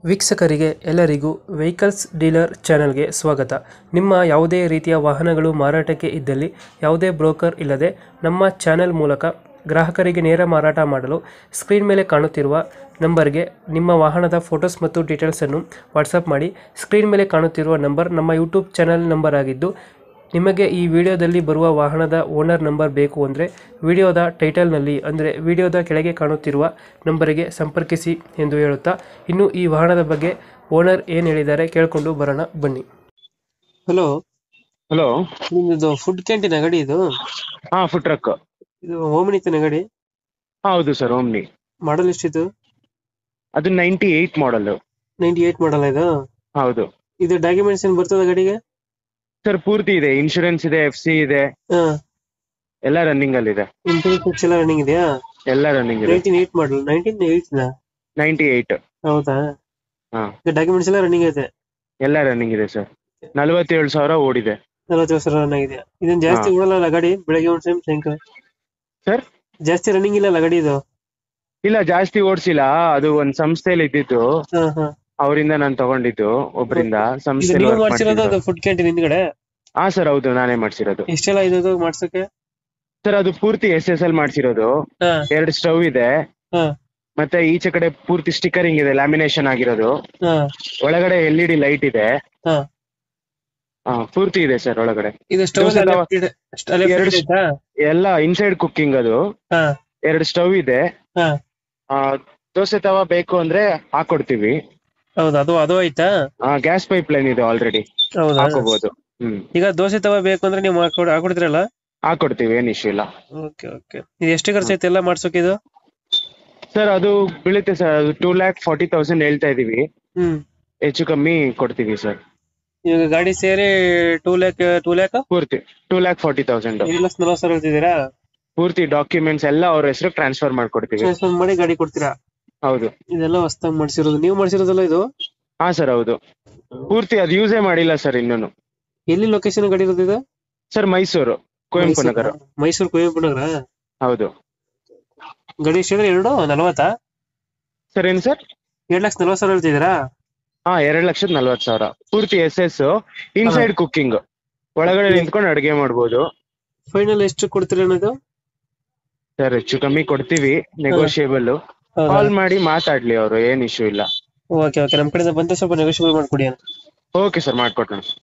ವೀಕ್ಷಕರಿಗೆ ಎಲ್ಲರಿಗೂ vehicles dealer ಚಾನೆಲ್ಗೆ ಸ್ವಾಗತ ನಿಮ್ಮ ಯಾವುದೇ ರೀತಿಯ ವಾಹನಗಳು ಮಾರಾಟಕ್ಕೆ ಇದ್ದಲ್ಲಿ ಯಾವುದೇ ಬ್ರೋಕರ್ ಇಲ್ಲದೆ ನಮ್ಮ ಚಾನೆಲ್ ಮೂಲಕ ಗ್ರಾಹಕರಿಗೆ ನೇರ ಮಾರಾಟ ಮಾಡಲು ಸ್ಕ್ರೀನ್ ಮೇಲೆ ಕಾಣುತ್ತಿರುವ ನಂಬರ್ಗೆ ನಿಮ್ಮ ವಾಹನದ ಫೋಟೋಸ್ ಮತ್ತು ಡೀಟೇಲ್ಸನ್ನು ವಾಟ್ಸಪ್ ಮಾಡಿ ಸ್ಕ್ರೀನ್ ಮೇಲೆ ಕಾಣುತ್ತಿರುವ ನಂಬರ್ ನಮ್ಮ ಯೂಟ್ಯೂಬ್ ಚಾನೆಲ್ ನಂಬರ್ ಆಗಿದ್ದು ನಿಮಗೆ ಈ ವಿಡಿಯೋದಲ್ಲಿ ಬರುವ ವಾಹನದ ಓನರ್ ನಂಬರ್ ಬೇಕು ಅಂದರೆ ವಿಡಿಯೋದ ಟೈಟಲ್ನಲ್ಲಿ ಅಂದರೆ ವಿಡಿಯೋದ ಕೆಳಗೆ ಕಾಣುತ್ತಿರುವ ನಂಬರಿಗೆ ಸಂಪರ್ಕಿಸಿ ಎಂದು ಹೇಳುತ್ತಾ ಇನ್ನು ಈ ವಾಹನದ ಬಗ್ಗೆ ಓನರ್ ಏನು ಹೇಳಿದ್ದಾರೆ ಕೇಳಿಕೊಂಡು ಬರೋಣ ಬನ್ನಿ ಹಲೋ ಹಲೋ ನಿಮ್ಮದು ಫುಡ್ ಕ್ಯಾಂಟೀನ್ ಗಾಡಿ ಇದು ಹಾ ಫುಡ್ ಟ್ರಕ್ ಇದು ಓಮಿನಿತನ ಗಾಡಿ ಹೌದು ಸರ್ ಓಮ್ನಿ ಮಾಡಲ್ ಎಷ್ಟಿತ್ತು ಅದು ninety eight model ninety eight model ಇದು ಹೌದು ಇದು ಡಾಕ್ಯುಮೆಂಟ್ಸ್ ಏನು ಬರ್ತದ ಗಾಡಿಗೆ ಸರ್ ಪೂರ್ತಿ ಇದೆ ಇನ್ಶೂರೆನ್ಸ್ ಇದೆ ಎಫ್ ಸಿ ಇದೆ ಹಾಂ ಎಲ್ಲ ರನ್ನಿಂಗ್ ಅಲ್ಲಿ ಇದೆ ಇನ್ಸೂರೆನ್ಸ್ ಎಲ್ಲ ರನ್ನಿಂಗ್ ಇದೆಯಾ ಎಲ್ಲ ರನ್ನಿಂಗ್ ಇದೆ ನೈನ್ಟೀನ್ ಏಟ್ ಮಾಡಲ್ ನೈನ್ಟೀನ್ ಏಯ್ಟ್ನ ನೈಂಟಿ ಏಟ್ ಹೌದಾ ಹಾ ಈಗ ಡಾಕ್ಯುಮೆಂಟ್ಸ್ ಎಲ್ಲ ರನ್ನಿಂಗ್ ಐತೆ ಎಲ್ಲ ರನ್ನಿಂಗ್ ಇದೆ ಸರ್ ನಲವತ್ತೇಳು ಸಾವಿರ ಓಡಿದೆ ನಲವತ್ತು ವರ್ಷ ರನ್ ಆಗಿದೆ ಇದನ್ನ ಜಾಸ್ತಿ ಹಾ. ಓಡಲ್ಲ ಗಾಡಿ ಬೆಳಗ್ಗೆ ಒಂದು ಟೈಮ್ ಸಾಯಂಕಾಲ ಸರ್ ಜಾಸ್ತಿ ರನ್ನಿಂಗ್ ಇಲ್ಲ ಗಾಡಿ ಇದು ಇಲ್ಲ ಜಾಸ್ತಿ ಓಡಿಸಿಲ್ಲ ಅದು ಒಂದ್ ಸಂಸ್ಥೆಯಲ್ಲಿ ಇದ್ದಿದ್ದು ಹಾ ಹಾ ಅವರಿಂದ ನಾನು ತಗೊಂಡಿದ್ದು ಒಬ್ಬರಿಂದ ಇದು ಸಂಸ್ಥೆಯಲ್ಲಿ ನೀವು work ಮಾಡ್ಸಿರೋದು ಮಾಡ್ತಿದ್ದು. ಅದು ಫುಡ್ ಕ್ಯಾಂಟೀನ್ ಹಿಂದ್ಗಡೆ ಹಾ ಸರ್ ಹೌದು ನಾನೇ ಮಾಡ್ಸಿರೋದು ಎಷ್ಟೆಲ್ಲ ಇದು ಮಾಡ್ಸಕ್ಕೆ ಸರ್ ಅದು ಪೂರ್ತಿ ಎಸ್ ಎಸ್ ಎಲ್ ಮಾಡ್ಸಿರೋದು ಹಾ ಎರಡು ಸ್ಟವ್ ಇದೆ ಹಾ ಮತ್ತೆ ಈಚೆ ಕಡೆ ಪೂರ್ತಿ ಸ್ಟಿಕರಿಂಗ್ ಇದೆ ಲ್ಯಾಮಿನೇಷನ್ ಆಗಿರೋದು ಹಾ ಒಳಗಡೆ ಎಲ್ ಇ ಡಿ ಲೈಟ್ ಇದೆ ಹಾ ಹಾ ಪೂರ್ತಿ ಇದೆ ಸರ್ ಒಳಗಡೆ ಇದು ಸ್ಟವ್ ದೋಸೆ ತವ- ಎರಡು ಆಯ್ತಾ ಎಲ್ಲ ಇನ್ಸೈಡ್ ಕುಕ್ಕಿಂಗ್ ಅದು ಹಾ ಎರಡು ಸ್ಟವ್ ಇದೆ ಹಾ ಆ, ದೋಸೆ ತವ ಬೇಕು ಅಂದ್ರೆ ಹಾಕೊಡ್ತೀವಿ ಹೌದು ಅದು ಅದು ಆಯ್ತಾ ಗ್ಯಾಸ್ ಪೈಪ್ ಲೈನ್ ಇದೆ ಆಲ್ರೆಡಿ ಹೌದಾ ಹಾಕೋಬಹುದು ಹ್ಮ್ ಈಗ ದೋಸೆ ತವ ಬೇಕು ಅಂದ್ರೆ ನೀವು ಮಾಡ್ಕೊಡ್ ಹಾಕೊಡ್ತೀರಲ್ಲ ಹಾಕೊಡ್ತೀವಿ ಏನ್ ಇಶ್ಯೂ ಇಲ್ಲ ಓಕೆ ಓಕೆ ಇದು ಎಷ್ಟು ಖರ್ಚು ಐತೆ ಎಲ್ಲ ಮಾಡ್ಸೋಕೆ ಇದು ಸರ್ ಅದು ಬೀಳುತ್ತೆ ಸರ್ ಅದು ಟೂ ಲ್ಯಾಕ್ ಫಾರ್ಟಿ ತೌಸಂಡ್ ಹೇಳ್ತಾ ಇದೀವಿ ಹ್ಮ್ ಹೆಚ್ಚು ಕಮ್ಮಿ ಕೊಡ್ತೀವಿ ಸರ್ ಇವಾಗ ಗಾಡಿ ಸೇರಿ ಟೂ ಲ್ಯಾಕ್ ಟೂ ಲ್ಯಾಕ್ ಪೂರ್ತಿ ಟೂ ಲ್ಯಾಕ್ ಫಾರ್ಟಿ ತೌಸಂಡ್ ಐದು ಲಕ್ಷ ನಲವತ್ತು ಸಾವಿರ ಹೇಳ್ತಿದ್ದೀರಾ ಪೂರ್ತಿ ಡಾಕ್ಯುಮೆಂಟ್ಸ್ ಎಲ್ಲ ಅವ್ರ ಹೆಸರು ಟ್ರಾನ್ಸ್ಫರ್ ಮಾಡ್ಕೊಡ್ತೀವಿ ಟ್ರಾನ್ಸ್ಫರ್ ಮಾಡಿ ಗಾಡಿ ಕೊಡ್ತೀರಾ ಹೌದು ಇದೆಲ್ಲ ಹೊಸ್ದಾಗಿ ಮಾಡಿಸಿರೋದು ನೀವು ಮಾಡಿಸಿರೋದಲ್ಲ ಇದು ಹಾ ಸರ್ ಹೌದು ಪೂರ್ತಿ ಅದು ಯೂಸೇ ಮಾಡಿಲ್ಲ ಸರ್ ಇನ್ನೂನು ಎಲ್ಲಿ ಲೊಕೇಶನ್ ಗಾಡಿ ಇರೋದು ಇದು ಸರ್ ಮೈಸೂರು ಕುವೆಂಪು ನಗರ ಮೈಸೂರು ಕುವೆಂಪು ನಗರ ಹೌದು ಗಾಡಿ ಎಷ್ಟಿದ್ರೆ ಎರಡು ನಲವತ್ತಾ ಸರ್ ಏನ್ ಸರ್ ಎರಡ್ ಲಕ್ಷ ನಲವತ್ತು ಸಾವಿರ ಹೇಳ್ತಿದ್ದೀರಾ ಹಾ ಎರಡ್ ಲಕ್ಷದ ನಲ್ವತ್ ಸಾವಿರ ಪೂರ್ತಿ ಎಸ್ ಎಸ್ ಇನ್ಸೈಡ್ ಕುಕ್ಕಿಂಗ್ ಒಳಗಡೆ ನಿಂತ್ಕೊಂಡು ಅಡಿಗೆ ಮಾಡ್ಬೋದು ಫೈನಲ್ ಎಷ್ಟು ಕೊಡ್ತೀರಾ ಅನ್ನೋದು ಸರ್ ಹೆಚ್ಚು ಕಮ್ಮಿ ಕೊಡ್ತೀವಿ ನೆಗೋಷಿಯೇಬಲ್ ಕಾಲ್ ಮಾಡಿ ಮಾತಾಡ್ಲಿ ಅವರು ಏನ್ ಇಶ್ಯೂ ಇಲ್ಲ ಓಕೆ ಓಕೆ ನಮ್ ಕಡೆಯಿಂದ ಬಂದ್ರೆ ಸ್ವಲ್ಪ ನೆಗೋಷಿಯಬಲ್ ಮಾಡ್ಕೊಡಿ ಓಕೆ ಸರ್ ಮಾಡ್ಕೊಟ್ಟಣ